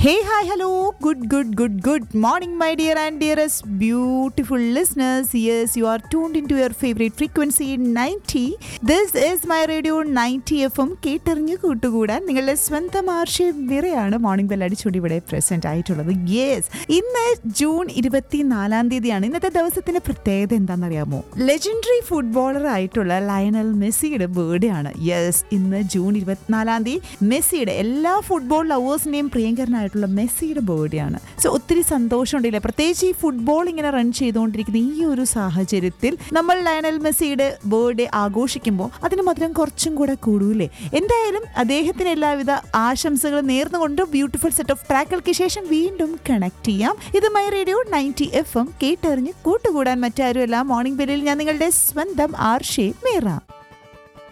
Hey, hi, hello. Good, good, good, good morning, my dear and dearest beautiful listeners. Yes, you are tuned into your favorite frequency 90. This is my radio 90 FM. കേട്ടറിഞ്ഞ് കൂട്ടുകൂടാൻ നിങ്ങളുടെ സ്വന്തം ആർഷയും വിറയാണ് morning bell അടിച്ചുകൂടി ഇവിടെ present ആയിട്ടുള്ളത് yes ഇന്ന് June ഇരുപത്തിനാലാം തീയതിയാണ് ഇന്നത്തെ ദിവസത്തിന്റെ പ്രത്യേകത എന്താണെന്നറിയാമോ ലെജൻഡറി ഫുട്ബോളർ ആയിട്ടുള്ള ലയണൽ മെസ്സിയുടെ ബർത്ത്ഡേ ആണ് യെസ് ഇന്ന് ജൂൺ ഇരുപത്തിനാലാം തീയതി മെസ്സിയുടെ എല്ലാ ഫുട്ബോൾ ലവേഴ്സിന്റെയും പ്രിയങ്കരനായിട്ടുള്ള മെസ്സിയുടെ ബർത്ത്ഡേ ആണ് സോ ഒത്തിരി സന്തോഷമുണ്ടല്ലേ പ്രത്യേകിച്ച് ഈ ഫുട്ബോൾ ഇങ്ങനെ റൺ ചെയ്തുകൊണ്ടിരിക്കുന്ന ഈ ഒരു സാഹചര്യത്തിൽ നമ്മൾ ലയണൽ മെസ്സിയുടെ ബർത്ത്ഡേ ആഘോഷിക്കുമ്പോൾ അതിന് മധുരം കുറച്ചും കൂടെ കൂടൂലേ എന്തായാലും അദ്ദേഹത്തിന് എല്ലാവിധ ആശംസകളും നേർന്നുകൊണ്ട് ബ്യൂട്ടിഫുൾ സെറ്റ് ഓഫ് ട്രാക്കുകൾക്ക് ശേഷം വീണ്ടും കണക്ട് ചെയ്യാം ഇത് my radio ninety F M കേട്ടറിഞ്ഞ് കൂട്ടുകൂടാൻ മറ്റാരുമല്ല മോർണിംഗ് ബെല്ലിൽ ഞാൻ നിങ്ങളുടെ സ്വന്തം ആർഷേ മേറ